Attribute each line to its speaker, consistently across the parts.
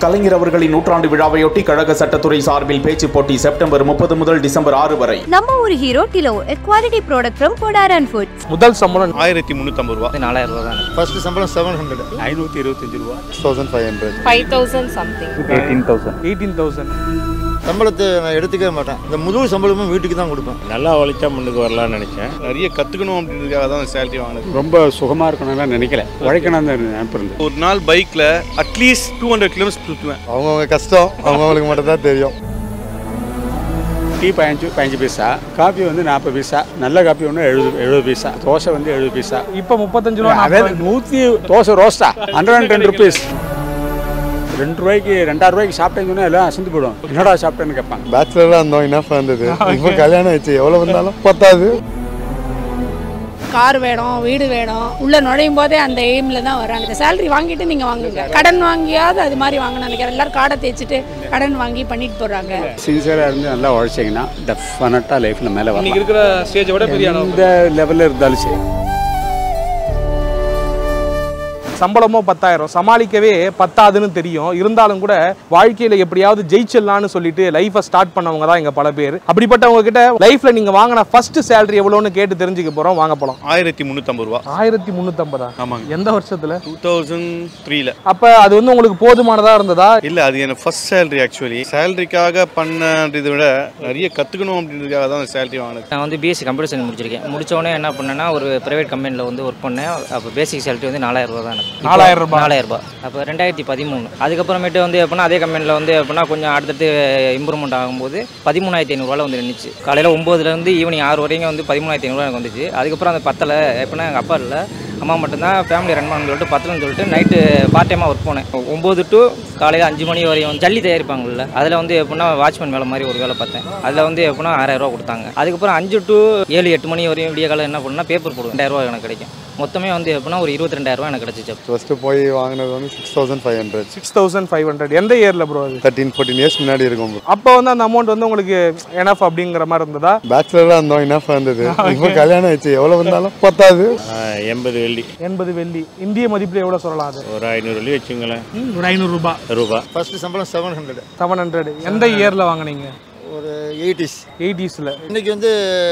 Speaker 1: கலைஞர் அவர்களின் நூற்றாண்டு விழாவையொட்டி கழக சட்டத்துறை சார்பில் பேச்சு போட்டி செப்டம்பர் முப்பது முதல் டிசம்பர் ஆறு வரை
Speaker 2: நம்ம ஒரு ஹீரோ டிலோ a quality product from Kodaran Foods
Speaker 3: முதல் சம்பளம்
Speaker 4: ஆயிரத்தி முந்நூற்றம்பது ரூபா
Speaker 5: நாலாயிரம் ரூபா தான்
Speaker 6: ஃபர்ஸ்ட் சம்பளம் செவன் ஹண்ட்ரட்
Speaker 7: ஐநூற்றி இருபத்தஞ்சு ரூபா
Speaker 6: thousand five hundred
Speaker 8: five thousand something
Speaker 7: eighteen thousand
Speaker 3: eighteen thousand
Speaker 6: சம்பளத்தை நான் எடுத்துக்கவே மாட்டேன் இந்த முழு சம்பளமும் வீட்டுக்கு தான் கொடுப்பேன்
Speaker 4: நல்லா உழைச்சா முன்னுக்கு வரலாம்னு நினைச்சேன் நிறைய கற்றுக்கணும் அப்படின்றதுக்காக தான் சேலரி வாங்கினது
Speaker 7: ரொம்ப சுகமாக இருக்கணும்லாம் நினைக்கல உழைக்கணும் தான் நினைப்பு இருந்து
Speaker 4: ஒரு நாள் பைக்கில் அட்லீஸ்ட் டூ ஹண்ட்ரட் கிலோமீட்டர் சுற்றுவேன்
Speaker 6: அவங்கவுங்க கஷ்டம் அவங்கவுங்களுக்கு மட்டும் தான் தெரியும்
Speaker 7: டீ பதினஞ்சு பதினஞ்சு பைசா காபி வந்து நாற்பது பைசா நல்ல காபி ஒன்று எழுபது எழுபது பைசா தோசை வந்து எழுபது பைசா
Speaker 3: இப்ப முப்பத்தஞ்சு ரூபா
Speaker 7: அதாவது நூற்றி தோசை ரோஸ்டா ஹண்ட்ரட் அண்ட் டென் ருபீஸ் ரெண்டு ரூபாய்க்கு ரெண்டாயிரம் ரூபாய்க்கு சாப்பிட்டேன்னு சொன்னா எல்லாம் அசந்து போயிடும் என்னடா சாப்பிட்டேன்னு கேட்பாங்க
Speaker 6: பேச்சுலராக இருந்தோம் என்ன இருந்தது இப்போ கல்யாணம் ஆயிடுச்சு எவ்வளோ வந்தாலும் பத்தாது
Speaker 8: கார் வேணும் வீடு வேணும் உள்ள நுழையும் போதே அந்த எய்ம்ல தான் வராங்க இந்த சேலரி வாங்கிட்டு நீங்க வாங்குங்க கடன் வாங்கியாவது அது மாதிரி வாங்கணும் நினைக்கிறேன் எல்லாரும் காடை தேய்ச்சிட்டு கடன் வாங்கி பண்ணிட்டு போறாங்க
Speaker 7: சின்சியராக இருந்து நல்லா உழைச்சிங்கன்னா டெஃபினட்டாக லைஃப்பில் மேலே
Speaker 3: இன்னைக்கு
Speaker 7: வரலாம்
Speaker 3: இருக்கிற ஸ்டேஜை விட பெரிய அளவு
Speaker 7: இந்த லெவலில் இருந்தாலும் சரி
Speaker 3: சம்பளமோ பத்தாயிரம் சமாளிக்கவே பத்தாதுன்னு தெரியும் இருந்தாலும் கூட வாழ்க்கையில எப்படியாவது ஜெயிச்சிடலாம்னு சொல்லிட்டு லைஃபை ஸ்டார்ட் பண்ணவங்க தான் இங்க பல பேர் அப்படிப்பட்டவங்க கிட்ட லைஃப்ல நீங்க வாங்கின ஃபர்ஸ்ட் சேலரி எவ்வளோன்னு கேட்டு தெரிஞ்சுக்க போறோம் வாங்க போலாம்
Speaker 4: ஆயிரத்தி முந்நூற்றம்பது ரூபா
Speaker 3: ஆயிரத்தி முந்நூற்றம்பதா
Speaker 4: ஆமாங்க
Speaker 3: எந்த வருஷத்துல
Speaker 4: டூ தௌசண்ட் த்ரீல
Speaker 3: அப்ப அது வந்து உங்களுக்கு போதுமானதா இருந்ததா
Speaker 4: இல்லை அது எனக்கு ஃபர்ஸ்ட் சேலரி ஆக்சுவலி சேலரிக்காக பண்ணதை விட நிறைய கற்றுக்கணும் அப்படின்றதுக்காக தான் சேலரி வாங்கினது
Speaker 5: நான் வந்து பிஎஸ்சி கம்ப்யூட்டர் சயின்ஸ் முடிச்சிருக்கேன் முடிச்ச உடனே என்ன பண்ணேன்னா ஒரு பிரைவேட் கம்பெனியில் வந்து ஒர்க் பண்ணேன் அப்போ பேசிக் சேலரி வந்து நாலாயிரம் ரூபா தான் எனக்கு இப்போ
Speaker 3: நாலாயிரம் ரூபாய்.
Speaker 5: நாலாயிரம் ரூபாய் அப்போ ரெண்டாயிரத்தி பதிமூணு அதுக்கப்புறமேட்டு வந்து எப்படின்னா அதே கம்பெனியில் வந்து எப்படின்னா கொஞ்சம் அடுத்தடுத்து இம்ப்ரூவ்மெண்ட் ஆகும்போது பதிமூணாயிரத்தி ஐநூறுரூவால வந்து நின்றுச்சு காலையில் ஒம்போதுலேருந்து ஈவினிங் ஆறு வரைக்கும் வந்து பதிமூணாயிரத்தி ஐநூறுரூவா எனக்கு வந்துச்சு அதுக்கப்புறம் அந்த பத்தில் எப்படின்னா எங்கள் அப்பா இல்லை அம்மா மட்டும்தான் ஃபேமிலி ரன் பண்ணணும்னு சொல்லிட்டு பத்துலன்னு சொல்லிட்டு நைட்டு பார்ட் டைமாக ஒர்க் போனேன் ஒம்பது டு காலையில் அஞ்சு மணி வரையும் ஜல்லி தயாரிப்பாங்கல்ல அதில் வந்து எப்படின்னா வாட்ச்மேன் வேலை மாதிரி ஒரு வேலை பார்த்தேன் அதில் வந்து எப்படின்னா ஆறாயிரம் ரூபா கொடுத்தாங்க அதுக்கப்புறம் அஞ்சு டு ஏழு எட்டு மணி வரையும் விடிய காலம் என்ன பண்ணால் பேப்பர் போடுவேன் ரெண்டாயிரம் ரூபா எனக்கு கிடைக்கும் மொத்தமே வந்து எப்படின்னா ஒரு இருபத்தி ரெண்டாயிரம் ரூபா எனக்கு கிடைச்சிச்சு
Speaker 6: ஃபஸ்ட்டு போய் வாங்கினது வந்து six thousand five hundred
Speaker 3: six thousand five hundred எந்த இயர்ல ப்ரோ அது
Speaker 6: தேர்ட்டீன் ஃபோர்டீன் இயர்ஸ் முன்னாடி இருக்கும்
Speaker 3: அப்போ வந்து அந்த அமௌண்ட் வந்து உங்களுக்கு எனஃப் அப்படிங்கிற மாதிரி இருந்ததா
Speaker 6: பேச்சுலராக இருந்தோம் என்ன இருந்தது இப்போ கல்யாணம் ஆயிடுச்சு எவ்வளோ வந்தாலும் பத்தாது
Speaker 4: எண்பது வெள்ளி
Speaker 3: எண்பது வெள்ளி இந்திய மதிப்புல எவ்வளவு சொல்லலாம் அது
Speaker 4: ஒரு ஐநூறு வெள்ளி வச்சுங்களேன்
Speaker 3: ஒரு ஐநூறு ரூபாய்
Speaker 4: ரூபா
Speaker 6: ஃபர்ஸ்ட் சம்பளம் செவன் ஹண்ட்ரட்
Speaker 3: செவன் ஹண்ட்ரட் எந்த இயர்ல வாங்குனீங்க
Speaker 6: ஒரு எயிட்டிஸ்
Speaker 3: எயிட்டிஸ்ல
Speaker 6: இன்னைக்கு வந்து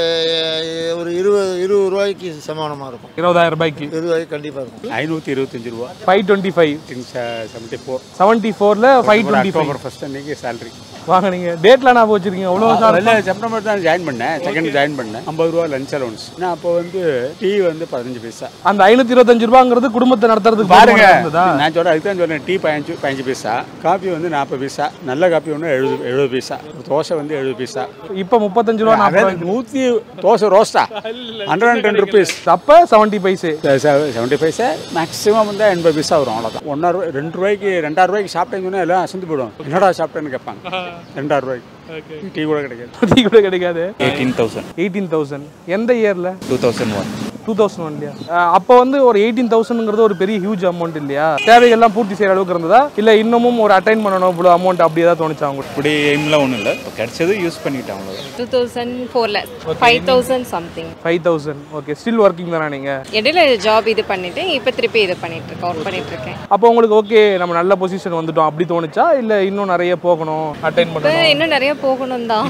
Speaker 6: அஹ், ஒரு இருபது இருபது ரூபாய்க்கு சமானமாக இருக்கும்
Speaker 3: இருபதாயிரம் ரூபாய்க்கு
Speaker 6: இருபது ரூபாய்க்கு கண்டிப்பாக இருக்கும்
Speaker 7: ஐநூற்றி இருபத்தஞ்சு ரூபா
Speaker 3: five twenty five
Speaker 7: seventy four
Speaker 3: seventy ஃபோர்ல five twenty five
Speaker 7: October first அன்னைக்கு சேலரி
Speaker 3: வாங்குனீங்க டேட்ல நான் வச்சிருக்கீங்க எவ்வளோ
Speaker 7: இல்லை செப்டம்பர் தான் ஜாயின் பண்ணேன் செகண்ட் ஜாயின் பண்ணேன் ஐம்பது ரூபா லஞ்ச் அலவுன்ஸ் நான் அப்போ வந்து டீ வந்து பதினஞ்சு பைசா
Speaker 3: அந்த ஐநூத்தி இருபத்தஞ்சு ரூபாங்கிறது குடும்பத்தை நடத்துறதுக்கு
Speaker 7: பாருங்க
Speaker 3: போதுமானதா இருந்ததா?
Speaker 7: நான் சொல்றேன் அதுக்கு தான் சொல்றேன் டீ பதினஞ்சு பதினஞ்சு பைசா காபி வந்து நாற்பது பைசா நல்ல காபி ஒன்று எழுபது எழுபது பைசா தோசை வந்து எழுபது பைசா
Speaker 3: இப்ப முப்பத்தஞ்சு ரூபா நாற்பது
Speaker 7: அதாவது நூற்றி தோசை ரோஸ்டா ஹண்ட்ரட் அண்ட் டென் ருபீஸ்
Speaker 3: அப்ப seventy paise
Speaker 7: seventy paisa maximum வந்து எண்பது பைசா வரும் அவ்வளோதான் ஒன்றா ரூபாய் ரெண்டு ரூபாய்க்கு ரெண்டாயிரம் ரூபாய்க்கு சாப்பிட்டேன்னு சொன்னா எல்லாம் அசந்து போயிடும் என்னடா சாப்பிட்டேன்னு கேட்பாங்க ரெண்டாயிரம் ரூபாய்க்கு டீ கூட கிடைக்காது
Speaker 3: டீ கூட கிடைக்காது
Speaker 9: எயிட்டீன் தௌசண்ட்
Speaker 3: எயிட்டீன் தௌசண்ட் எந்த இயர்ல
Speaker 9: two thousand one
Speaker 3: two thousand ஒன்லையா அப்போ வந்து ஒரு எயிட்டீன் தௌசண்ட்ங்கிறது ஒரு பெரிய ஹியூஜ் அமௌண்ட் இல்லையா தேவைகள்லாம் பூர்த்தி செய்யற அளவுக்கு இருந்ததா இல்ல இன்னமும் ஒரு அட்டைன் பண்ணணும் இவ்வளோ அமௌண்ட் அப்படி ஏதாவது தோணுச்சா உங்களுக்கு
Speaker 9: இப்படி எய்ம்லாம் ஒன்றும் இல்லை இப்போ கிடைச்சது யூஸ் பண்ணிட்டேன் அவ்வளோதான்
Speaker 8: டூ தௌசண்ட் ஃபோரில் five thousand something
Speaker 3: five thousand okay still working தானே நீங்க
Speaker 8: இடையில ஜாப் இது பண்ணிட்டு இப்போ திருப்பி இது பண்ணிட்டு இருக்கேன் ஒர்க் பண்ணிட்டு இருக்கேன்
Speaker 3: அப்போ உங்களுக்கு ஓகே நம்ம நல்ல பொசிஷன் வந்துட்டோம் அப்படி தோணுச்சா இல்ல இன்னும் நிறைய போகணும் அட்டைன்
Speaker 8: இப்போ
Speaker 3: பண்ணணும்
Speaker 8: இன்னும் நிறைய போகணும் தான்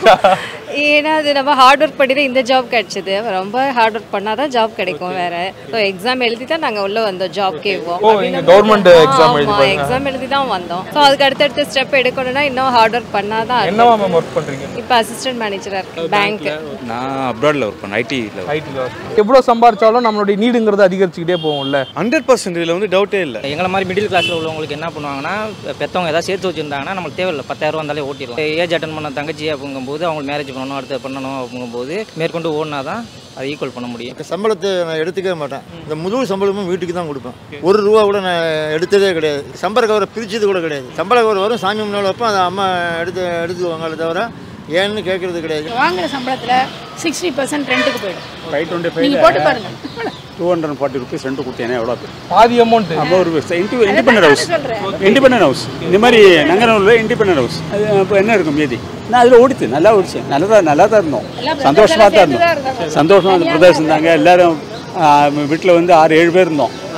Speaker 8: ஏன்னா அது நம்ம ஹார்ட் ஒர்க் பண்ணிட்டு இந்த ஜாப் கிடைச்சது ரொம்ப ஹார்ட் ஒர்க் பண்ணால் தான் ஜாப் கிடைக்கும் வேற ஸோ எக்ஸாம் எழுதி தான் நாங்கள் உள்ள வந்தோம் ஜாப்க்கே
Speaker 3: ஓ, நீங்க government exam எழுதி பாருங்க.
Speaker 8: எக்ஸாம் எழுதி தான் வந்தோம் ஸோ அதுக்கு அடுத்தடுத்த ஸ்டெப் எடுக்கணும்னா இன்னும் ஹார்ட் ஒர்க் பண்ணால் தான்
Speaker 3: என்னவா மேம் ஒர்க் பண்றீங்க
Speaker 8: இப்போ அசிஸ்டன்ட் மேனேஜராக இருக்கேன் பேங்க்
Speaker 9: நான் அப்ராடில் ஒர்க் பண்ணேன் ஐடியில்
Speaker 3: ஐடியில் எவ்வளோ சம்பாரிச்சாலும் நம்மளுடைய நீடுங்கிறது அதிகரிச்சுக்கிட்டே போகும்ல
Speaker 4: ஹண்ட்ரட் பர்சன்ட் இதில் வந்து டவுட்டே இல்லை
Speaker 5: எங்களை மாதிரி மிடில் கிளாஸில் உள்ளவங்களுக்கு என்ன பண்ணுவாங்கன்னா பெற்றவங்க ஏதாவது சேர்த்து வச்சிருந்தாங்கன்னா நம்மளுக்கு தேவையில்லை பத்தாயிரம் ரூபா இருந்தாலே ஓட்டிடலாம் ஏஜ் அட்டன் பண்ண தங்கச்சி அப்படிங்கும்போது அவங்களுக்கு மேரேஜ் பண்ணணும் அடுத்து பண்ணணும் அப்படிங்கும்போது மேற்கொண்டு ஓடினா தான் அதை ஈக்குவல் பண்ண முடியும்
Speaker 6: சம்பளத்தை நான் எடுத்துக்கவே மாட்டேன் இந்த முழு சம்பளமும் வீட்டுக்கு தான் கொடுப்பேன் ஒரு ரூபா கூட நான் எடுத்ததே கிடையாது சம்பள கவரை பிரிச்சது கூட கிடையாது சம்பள கவர் வரும் சாமி முன்னால் வைப்போம் அதை அம்மா எடுத்து எடுத்துக்குவாங்களே தவிர ஏன்னு கேட்கறது கிடையாது
Speaker 8: வாங்குற சம்பளத்தில் சிக்ஸ்டி பர்சன்ட் ரெண்ட்டுக்கு போயிடும்
Speaker 7: ஃபைவ் டுவெண்ட்டி
Speaker 8: நீங்கள் போட்டு பாருங்க
Speaker 7: டூ ஹண்ட்ரட் ஃபார்ட்டி ருபீஸ் ரெண்டு கொடுத்தேன்னா எவ்வளோ பேர்
Speaker 3: பாதி அமௌண்ட்
Speaker 7: அப்போ ஒரு இண்டிபெண்டன்ட் ஹவுஸ் இண்டிபெண்டன்ட் ஹவுஸ் இந்த மாதிரி நங்கனூரில் இண்டிபெண்டன்ட் ஹவுஸ் அது அப்போ என்ன இருக்கும் மீதி நான் அதில் ஓடிச்சு நல்லா ஓடிச்சு நல்லா நல்லா தான் இருந்தோம் சந்தோஷமாக தான் இருந்தோம் சந்தோஷமாக அந்த பிரதர்ஸ் இருந்தாங்க எல்லாரும் வீட்டில் வந்து ஆறு ஏழு பேர் இருந்தோம்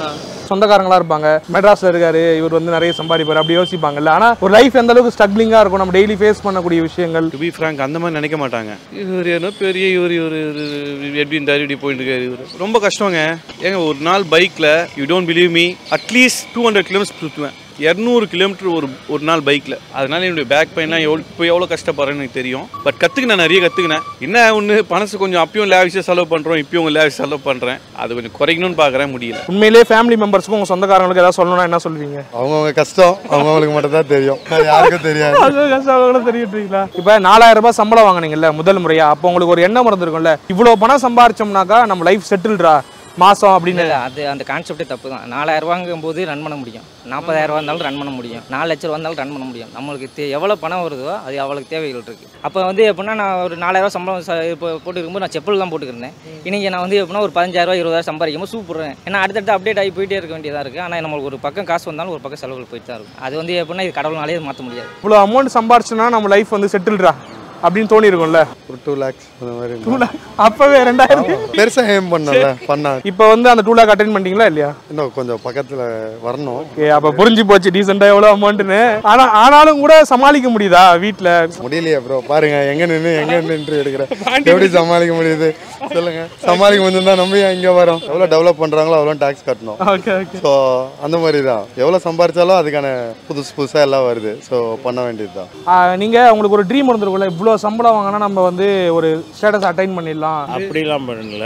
Speaker 3: சொந்தக்காரங்களா இருப்பாங்க மெட்ராஸ்ல இருக்காரு இவர் வந்து நிறைய சம்பாதிப்பாரு அப்படி யோசிப்பாங்கல்ல ஆனா ஒரு லைஃப் எந்த அளவுக்கு ஸ்ட்ரகிளிங்கா இருக்கும் நம்ம டெய்லி ஃபேஸ் பண்ணக்கூடிய விஷயங்கள்
Speaker 4: டு பி ஃப்ராங்க் அந்த மாதிரி நினைக்க மாட்டாங்க இவர் என்ன பெரிய இவர் இவர் எப்படி இந்த இப்படி போயிட்டு இருக்காரு இவர் ரொம்ப கஷ்டங்க ஏங்க ஒரு நாள் பைக்கில் you don't believe me at least two hundred kilometre சுற்றுவேன் இரநூறு கிலோமீட்டர் ஒரு ஒரு நாள் பைக்கில் அதனால என்னுடைய பேக் பெயின்லாம் எவ்வளோ இப்போ எவ்வளோ கஷ்டப்படுறேன்னு எனக்கு தெரியும் பட் கற்றுக்கினேன் நிறைய கற்றுக்கினேன் என்ன ஒன்று பணசு கொஞ்சம் அப்பயும் லேவிஷாக செலவு பண்ணுறோம் இப்பயும் லேவிஷ் செலவு பண்ணுறேன் அது கொஞ்சம் குறைக்கணும்னு பார்க்குறேன் முடியல
Speaker 3: உண்மையிலேயே ஃபேமிலி மெம்பர்ஸ்க்கும் உங்க சொந்தக்காரங்களுக்கு ஏதாவது சொல்லணும்னா என்ன சொல்லுவீங்க
Speaker 10: அவங்கவுங்க கஷ்டம் அவங்கவுங்களுக்கு மட்டும் தான் தெரியும் அது யாருக்கும் தெரியாது
Speaker 3: அது கஷ்டம் கூட தெரியுங்களா இப்போ நாலாயிரம் ரூபாய் சம்பளம் வாங்குனீங்கல்ல முதல் முறையா அப்போ உங்களுக்கு ஒரு எண்ணம் இருந்திருக்கும்ல இவ்வளோ பணம் சம்பாரிச்சோம்னாக்கா நம்ம லைஃப் செட்டில்டா மாசம் அப்படின்னு
Speaker 5: இல்லை அது அந்த கான்செப்டே தப்பு தான் நாலாயிரம் ரூபாங்கும் போது ரன் பண்ண முடியும் நாற்பதாயிரம் ரூபா இருந்தாலும் ரன் பண்ண முடியும் நாலு லட்ச ரூபா இருந்தாலும் ரன் பண்ண முடியும் நம்மளுக்கு தே எவ்வளோ பணம் வருதோ அது அவளுக்கு தேவைகள் இருக்குது அப்போ வந்து எப்படின்னா நான் ஒரு நாலாயிரம் ரூபா சம்பளம் ச- இப்போ போட்டுருக்கும்போது நான் செப்பல் தான் போட்டுக்கிறேன் இன்னைக்கு நான் வந்து எப்படின்னா ஒரு பதினஞ்சாயிரம் இருபதாயிரம் சம்பாதிக்கும் போது சூப்பர்றேன் ஏன்னா அடுத்தடுத்து அப்டேட் ஆகி போயிட்டே இருக்க வேண்டியதாக இருக்குது ஆனால் நம்மளுக்கு ஒரு பக்கம் காசு வந்தாலும் ஒரு பக்கம் செலவுகள் போயிட்டு தான் இருக்கும் அது வந்து எப்படின்னா இது கடவுள்னாலே மாற்ற முடியாது
Speaker 3: இவ்வளோ அமௌண்ட் சம்பாரிச்சோன்னா நம்ம லைஃப் வந்து செட்டில்டா அப்படின்னு தோணி இருக்கும்ல
Speaker 10: ஒரு டூ லேக்ஸ் அந்த மாதிரி
Speaker 3: டூ லேக் அப்பவே ரெண்டாயிரம்
Speaker 10: பெருசாக ஏம் பண்ணல பண்ணா
Speaker 3: இப்போ வந்து அந்த டூ லேக் அட்டன் பண்ணிட்டீங்களா இல்லையா
Speaker 10: இன்னும் கொஞ்சம் பக்கத்தில் வரணும்
Speaker 3: ஓகே அப்போ புரிஞ்சு போச்சு டீசெண்டாக எவ்வளோ அமௌண்ட்டுன்னு ஆனால் ஆனாலும் கூட சமாளிக்க முடியுதா வீட்டில்
Speaker 10: முடியலையே ப்ரோ பாருங்க எங்க நின்று எங்க நின்று எடுக்கிறேன் எப்படி சமாளிக்க முடியுது சொல்லுங்க சமாளிக்க முடியுதா நம்ம ஏன் இங்க வரோம் எவ்வளவு டெவலப் பண்றாங்களோ அவ்வளோ டாக்ஸ் கட்டணும்
Speaker 3: ஓகே ஓகே
Speaker 10: ஸோ அந்த மாதிரி தான் எவ்வளோ சம்பாரிச்சாலும் அதுக்கான புதுசு புதுசாக எல்லாம் வருது ஸோ பண்ண வேண்டியது தான்
Speaker 3: நீங்கள் உங்களுக்கு ஒரு ட்ரீம் இருந்திருக்கும்ல இவ்வளோ சம்பளம் வாங்கினா நம்ம வந்து ஒரு ஸ்டேட்டஸ் அட்டைன் பண்ணிடலாம்
Speaker 11: அப்படிலாம் பண்ணல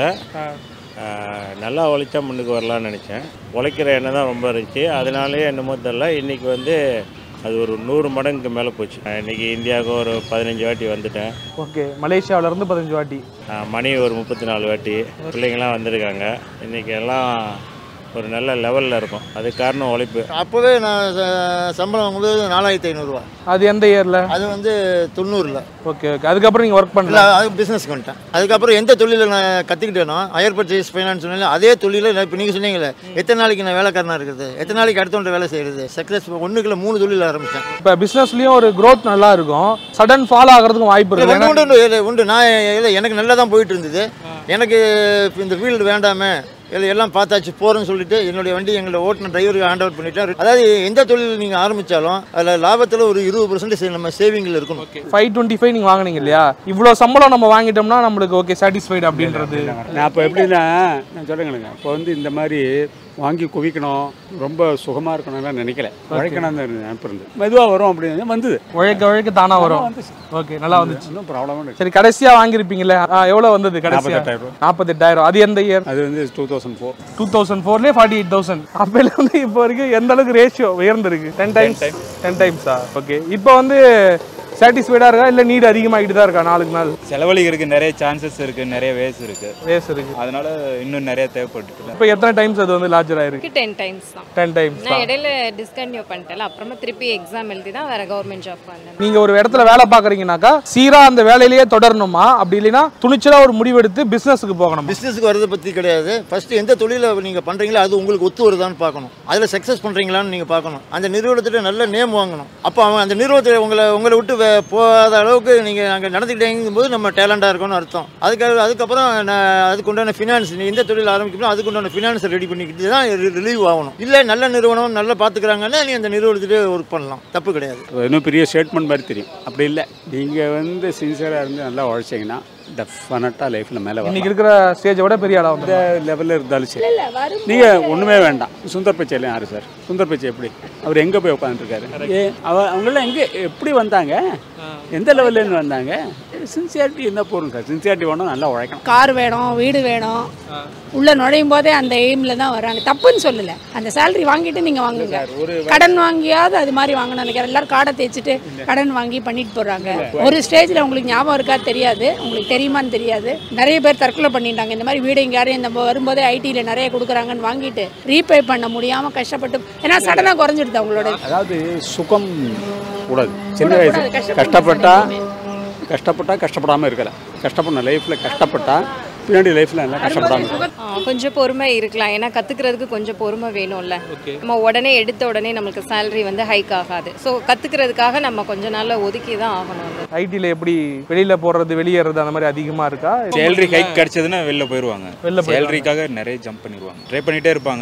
Speaker 11: ஆஹ், நல்லா உழைச்சா முன்னுக்கு வரலாம்னு நினச்சேன் உழைக்கிற எண்ணம் தான் ரொம்ப இருந்துச்சு அதனாலேயே என்னமோ தெரில இன்றைக்கி வந்து அது ஒரு நூறு மடங்குக்கு மேலே போச்சு ஆஹ், இன்னைக்கு இந்தியாவுக்கு ஒரு பதினஞ்சு வாட்டி வந்துட்டேன்
Speaker 3: ஓகே மலேசியாவுல இருந்து பதினஞ்சு வாட்டி
Speaker 11: ஆஹ், மணி ஒரு முப்பத்தி நாலு வாட்டி பிள்ளைங்களாம் வந்திருக்காங்க இன்றைக்கி எல்லாம் ஒரு நல்ல லெவலில் இருக்கும் அதுக்கு காரணம் உழைப்பு
Speaker 6: அப்போவே நான் ச- சம்பளம் வாங்கும்போது நாலாயிரத்தி ஐநூறுரூவா
Speaker 3: அது எந்த இயரில்
Speaker 6: அது வந்து தொண்ணூறில்
Speaker 3: ஓகே ஓகே அதுக்கப்புறம் நீங்கள் ஒர்க்
Speaker 6: இல்லை
Speaker 3: பண்ணல
Speaker 6: அது பிஸ்னஸ்க்கு வந்துட்டேன் அதுக்கப்புறம் எந்த தொழிலில் நான் கற்றுக்கிட்டேனோ ஹையர் பர்ச்சேஸ் ஃபைனான்ஸ் சொன்னாலும் அதே தொழிலில் நான் இப்போ நீங்கள் சொன்னீங்களே எத்தனை நாளைக்கு நான் வேலைக்காரனாக இருக்குது எத்தனை நாளைக்கு அடுத்தவன்ட்ட வேலை செய்கிறது சக்ஸஸ் ஒன்றுக்குள்ள மூணு தொழில் ஆரம்பித்தேன்
Speaker 3: இப்போ பிஸ்னஸ்லேயும் ஒரு growth நல்லா இருக்கும் சடன் ஃபால் ஆகிறதுக்கும் வாய்ப்பு
Speaker 6: இல்லை,
Speaker 3: இருக்கு
Speaker 6: உண்டு உண்டு இல்லை, உண்டு நான் இல்லை எனக்கு நல்லா தான் போயிட்டு இருந்தது எனக்கு இப்ப இந்த ஃபீல்டு வேண்டாமே இல்லை எல்லாம் பார்த்தாச்சு போகிறேன்னு சொல்லிட்டு என்னுடைய வண்டி எங்களை ஓட்டின டிரைவருக்கு ஹேண்ட் ஓவர் பண்ணிட்டேன் அதாவது எந்த தொழில் நீங்கள் ஆரம்பித்தாலும் அதில் லாபத்தில் ஒரு இருபது பர்சன்ட் நம்ம சேவிங்கில் இருக்கணும்
Speaker 3: ஃபைவ் டுவெண்ட்டி ஃபைவ் நீங்கள் வாங்குனீங்க இல்லையா இவ்வளோ சம்பளம் நம்ம வாங்கிட்டோம்னா நம்மளுக்கு ஓகே சாட்டிஸ்ஃபைடு அப்படின்றது
Speaker 7: நான் இப்போ எப்படின்னா நான் சொல்லுங்களேங்க இப்போ வந்து இந்த மாதிரி வாங்கி குவிக்கணும் ரொம்ப சுகமாக இருக்கணும்லாம் நினைக்கல உழைக்கணும் தான் நினைப்பு இருந்தது மெதுவாக வரும் அப்படின்னு வந்தது
Speaker 3: உழைக்க உழைக்க தானாக வரும் ஓகே நல்லா வந்துச்சு
Speaker 7: ஒன்றும் ப்ராப்ளமும் இல்லை
Speaker 3: சரி கடைசியாக வாங்கியிருப்பீங்களே ஆ, எவ்வளோ வந்தது கடைசியாக
Speaker 7: நாற்பத்தெட்டாயிரம் ரூபா.
Speaker 3: நாற்பத்தெட்டாயிரம் அது எந்த இயர்
Speaker 7: அது வந்து two thousand four
Speaker 3: two thousand ஃபோர்லேயே ஃபார்ட்டி எயிட் தௌசண்ட் அப்போல வந்து இப்போ வரைக்கும் எந்த அளவுக்கு ரேஷியோ உயர்ந்திருக்கு டென் டைம்ஸ் டென் டைம்ஸா ஓகே இப்போ வந்து சாட்டிஸ்ஃபைடாக இருக்கா இல்லை நீட் அதிகமாகிட்டு தான் இருக்கா நாளுக்கு நாள்
Speaker 9: செலவழிக்கிறதுக்கு நிறைய சான்சஸ் இருக்கு நிறைய வேஸ் இருக்கு
Speaker 3: ரேஸ் இருக்கு
Speaker 9: அதனால இன்னும் நிறைய தேவைப்பட்டு
Speaker 3: இப்போ எத்தனை டைம்ஸ் அது வந்து லார்ஜர் ஆயிருக்கு
Speaker 8: டென் டைம்ஸ் தான்
Speaker 3: டென் டைம்ஸ்
Speaker 8: நான்
Speaker 3: தான்
Speaker 8: இடையில டிஸ்கன்டினியூ பண்ணிட்டேன் அப்புறமா திருப்பி எக்ஸாம் எழுதி தான் வேற கவர்மெண்ட் ஜாப் வந்தேன்
Speaker 3: நீங்க ஒரு இடத்துல வேலை பார்க்குறீங்கனாக்கா சீரா அந்த வேலையிலேயே தொடரணுமா அப்படி இல்லைன்னா துணிச்சலா ஒரு முடிவெடுத்து பிசினஸ்க்கு போகணும்
Speaker 6: பிஸ்னஸுக்கு வரதை பற்றி கிடையாது ஃபஸ்ட்டு எந்த தொழிலை நீங்கள் பண்ணுறீங்களோ அது உங்களுக்கு ஒத்து வருதான்னு பார்க்கணும் அதில் சக்ஸஸ் பண்ணுறீங்களான்னு நீங்கள் பார்க்கணும் அந்த நிறுவனத்திட்ட நல்ல நேம் வாங்கணும் அப்போ அவன் அந்த நிறுவனத்தில் உங்களை உங்களை விட்டு வே- போகாத அளவுக்கு நீங்கள் அங்கே நடந்துக்கிட்டேங்கும் போது நம்ம டேலண்டாக இருக்கணும்னு அர்த்தம் அதுக்கு அதுக்கப்புறம் நான் அதுக்கு உண்டான ஃபினான்ஸ் நீ எந்த தொழில் ஆரம்பிக்கணும் அதுக்கு உண்டான ஃபினான்ஸை ரெடி பண்ணிக்கிட்டு தான் ரிலீவ் ஆகணும் இல்லை நல்ல நிறுவனம் நல்லா பார்த்துக்கிறாங்கன்னா நீ அந்த நிறுவனத்திலே ஒர்க் பண்ணலாம் தப்பு கிடையாது
Speaker 7: இன்னும் பெரிய ஸ்டேட்மெண்ட் மாதிரி தெரியும் அப்படி இல்லை நீங்கள் வந்து சின்சியராக இருந்து நல்லா உழைச்சிங்கன்னா டெஃபினட்டாக லைஃப்பில் மேலே வரலாம்
Speaker 3: இன்னைக்கு இருக்கிற ஸ்டேஜை விட பெரிய ஆளா வந்து
Speaker 7: எந்த லெவலில் இருந்தாலும் சரி நீங்கள் ஒன்றுமே வேண்டாம் சுந்தர் பிச்சையில யார் சார் சுந்தர் பிச்சை எப்படி அவர் எங்கே போய் உட்காந்துருக்காரு ஏ அவ அவங்களாம் எங்கே எப்படி வந்தாங்க எந்த லெவல்லேருந்து வந்தாங்க சின்சியாரிட்டி இருந்தால் போதும் சார் சின்சியாரிட்டி வேணும் நல்லா உழைக்கணும்
Speaker 12: கார் வேணும் வீடு வேணும் உள்ள நுழையும் போதே அந்த எய்ம்ல தான் வராங்க தப்புன்னு சொல்லல அந்த சேலரி வாங்கிட்டு நீங்க வாங்குங்க கடன் வாங்கியாவது அது மாதிரி வாங்கணும் நினைக்கிறேன் எல்லாரும் காடை தேய்ச்சிட்டு கடன் வாங்கி பண்ணிட்டு போறாங்க ஒரு ஸ்டேஜ்ல உங்களுக்கு ஞாபகம் இருக்கா தெரியாது உங்களுக்கு தெரியுமான்னு தெரியாது நிறைய பேர் தற்கொலை பண்ணிட்டாங்க இந்த மாதிரி வீடு இங்கே யாரும் இந்த வரும்போதே ஐடியில நிறைய கொடுக்குறாங்கன்னு வாங்கிட்டு ரீபே பண்ண முடியாம கஷ்டப்பட்டு ஏன்னா சடனா குறைஞ்சிடுது அவங்களோட
Speaker 7: அதாவது சுகம் கூடாது சின்ன
Speaker 12: கூடாது,
Speaker 7: வயசு
Speaker 12: கஷ்டப்பட்டு
Speaker 7: கஷ்டப்பட்டா கஷ்டப்பட்டா கஷ்டப்படாமல் இருக்கலாம் கஷ்டப்படணும் லைஃப்பில் கஷ்டப்பட்டா பின்னாடி லைஃப்பில் எல்லாம் கஷ்டப்படாமல் இருக்கலாம்
Speaker 8: ஆ, கொஞ்சம் பொறுமை இருக்கலாம் ஏன்னா கத்துக்கிறதுக்கு கொஞ்சம் பொறுமை வேணும்ல நம்ம உடனே எடுத்த உடனே நம்மளுக்கு salary வந்து ஹைக் ஆகாது ஸோ கத்துக்கிறதுக்காக நம்ம கொஞ்ச நாள்ல ஒதுக்கி தான் ஆகணும் அது
Speaker 3: ஐடியில் எப்படி வெளியில போறது வெளியேறது அந்த மாதிரி அதிகமா இருக்கா
Speaker 9: சேலரி ஹைக் கிடைச்சதுன்னா வெளில போயிடுவாங்க
Speaker 3: வெளில போயிடுவாங்க.
Speaker 9: சேலரிக்காக நிறைய ஜம்ப் பண்ணிடுவாங்க ட்ரை பண்ணிட்டே இருப்பாங்க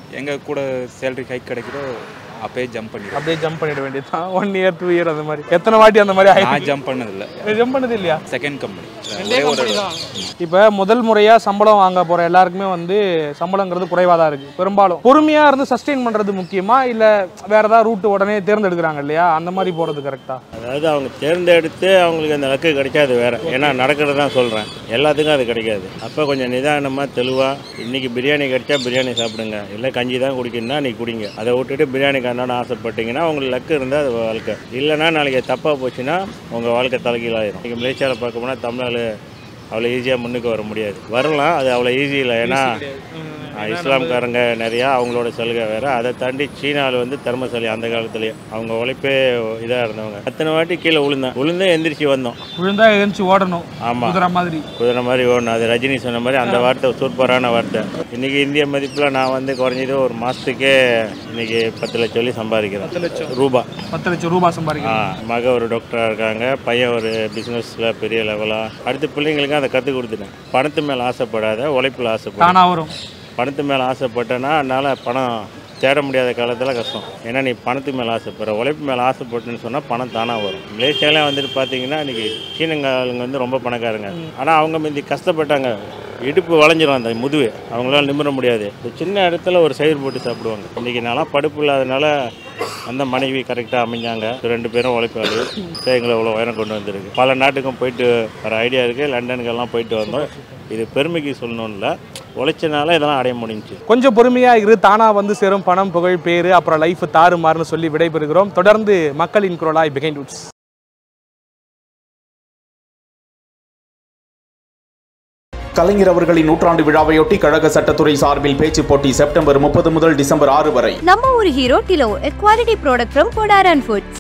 Speaker 9: எங்கே கூட சேலரி ஹைக் கிடைக்குதோ அப்பயே ஜம்ப் பண்ணிடுவேன்
Speaker 3: அப்படியே ஜம்ப் பண்ணிட வேண்டியதுதான் ஒன் இயர் டூ இயர் அந்த மாதிரி எத்தனை வாட்டி அந்த மாதிரி
Speaker 9: நான் ஜம்ப் பண்ணதில்லை
Speaker 3: ஜம்ப் பண்ணது இல்லையா
Speaker 9: செகண்ட் கம்பெனி
Speaker 3: ரெண்டே company தான். இப்போ முதல் முறையாக சம்பளம் வாங்க போகிற எல்லாருக்குமே வந்து சம்பளங்கிறது குறைவாக தான் இருக்குது பெரும்பாலும் பொறுமையாக இருந்து சஸ்டெயின் பண்ணுறது முக்கியமா இல்லை வேற ஏதாவது ரூட் உடனே தேர்ந்தெடுக்கிறாங்க இல்லையா அந்த மாதிரி போகிறது கரெக்டா
Speaker 11: அதாவது அவங்க தேர்ந்தெடுத்து அவங்களுக்கு அந்த லக்கு கிடைக்காது வேற ஏன்னா நடக்கிறது தான் சொல்கிறேன் எல்லாத்துக்கும் அது கிடைக்காது அப்போ கொஞ்சம் நிதானமாக தெளிவாக இன்னைக்கு பிரியாணி கிடைச்சா பிரியாணி சாப்பிடுங்க இல்லை கஞ்சி தான் குடிக்கணும்னா நீ குடிங்க அதை விட்டுட்டு பிரியாணி கண்ணாட ஆசைப்பட்டீங்கன்னா உங்களுக்கு லக்கு இருந்தால் அது வாழ்க்கை இல்லைன்னா நாளைக்கு தப்பாக போச்சுன்னா உங்கள் வாழ்க்கை தலைகீழாயிரும் நீங்கள் மலேசியாவில் பார்க்க போனால் தமிழ்நாடு அவ்வளோ ஈஸியாக முன்னுக்கு வர முடியாது வரலாம் அது அவ்வளோ ஈஸி இல்லை ஏன்னா ஆஹ், இஸ்லாம்காரங்க நிறையா அவங்களோட சலுகை வேறு அதை தாண்டி சீனாவில் வந்து தர்மசாலி அந்த காலத்துலேயே அவங்க உழைப்பே இதாக இருந்தவங்க அத்தனை வாட்டி கீழே விழுந்தேன் விழுந்து எந்திரிச்சு வந்தோம்
Speaker 3: விழுந்தா எழுந்துச்சு ஓடணும்
Speaker 11: ஆமாம்
Speaker 3: குதிரை மாதிரி
Speaker 11: குதிரை மாதிரி ஓடணும் அது ரஜினி சொன்ன மாதிரி அந்த வார்த்தை சூப்பரான வார்த்தை இன்றைக்கி இந்திய மதிப்பில் நான் வந்து குறைஞ்சது ஒரு மாதத்துக்கே இன்னைக்கு பத்து லட்சம் சொல்லி சம்பாதிக்கிறேன்
Speaker 3: பத்து லட்சம்
Speaker 11: ரூபா
Speaker 3: பத்து லட்சம் ரூபாய் சம்பாதிக்கலாம்
Speaker 11: ஆ மக ஒரு டாக்டராக இருக்காங்க பையன் ஒரு பிஸ்னஸில் பெரிய லெவலாக அடுத்த பிள்ளைங்களுக்கு அதை கற்றுக் கொடுத்துட்டேன் பணத்து மேலே ஆசைப்படாத உழைப்பில் ஆசைப்பட
Speaker 3: தானா வரும்
Speaker 11: பணத்து மேலே ஆசைப்பட்டேன்னா என்னால் பணம் தேட முடியாத காலத்தில் கஷ்டம் ஏன்னா நீ பணத்து மேலே ஆசைப்படுற உழைப்பு மேலே ஆசைப்பட்டுன்னு சொன்னால் பணம் தானாக வரும் மலேசியாலே வந்துட்டு பார்த்தீங்கன்னா இன்றைக்கி சீனங்காலுங்க வந்து ரொம்ப பணக்காரங்க ஆனால் அவங்க முந்தி கஷ்டப்பட்டாங்க இடுப்பு வளைஞ்சிரும் அந்த முதுகு அவங்களால நிமிர முடியாது ஒரு சின்ன இடத்துல ஒரு சைடு போட்டு சாப்பிடுவாங்க இன்றைக்கி நான்லாம் படிப்பு இல்லாதனால அந்த மனைவி கரெக்டாக அமைஞ்சாங்க ரெண்டு பேரும் உழைப்பாளி ஸோ எங்களை இவ்வளோ உயரம் கொண்டு வந்திருக்கு பல நாட்டுக்கும் போயிட்டு வர ஐடியா இருக்குது லண்டனுக்கெல்லாம் போயிட்டு வந்தோம் இது பெருமைக்கு சொல்லணும்ல உழைச்சனால இதெல்லாம் அடைய முடிஞ்சுச்சு
Speaker 3: கொஞ்சம் பொறுமையா இரு தானா வந்து சேரும் பணம் புகழ் பேரு அப்புறம் லைஃப் தாறுமாறுன்னு சொல்லி விடைபெறுகிறோம் தொடர்ந்து மக்களின் குரலாய் பிகைண்ட் உட்ஸ்
Speaker 1: கலைஞர் அவர்களின் நூற்றாண்டு விழாவையொட்டி கழக சட்டத்துறை சார்பில் பேச்சு போட்டி செப்டம்பர் முப்பது முதல் டிசம்பர் ஆறு வரை
Speaker 2: நம்ம ஒரு hero kilo a quality product from Kodaran foods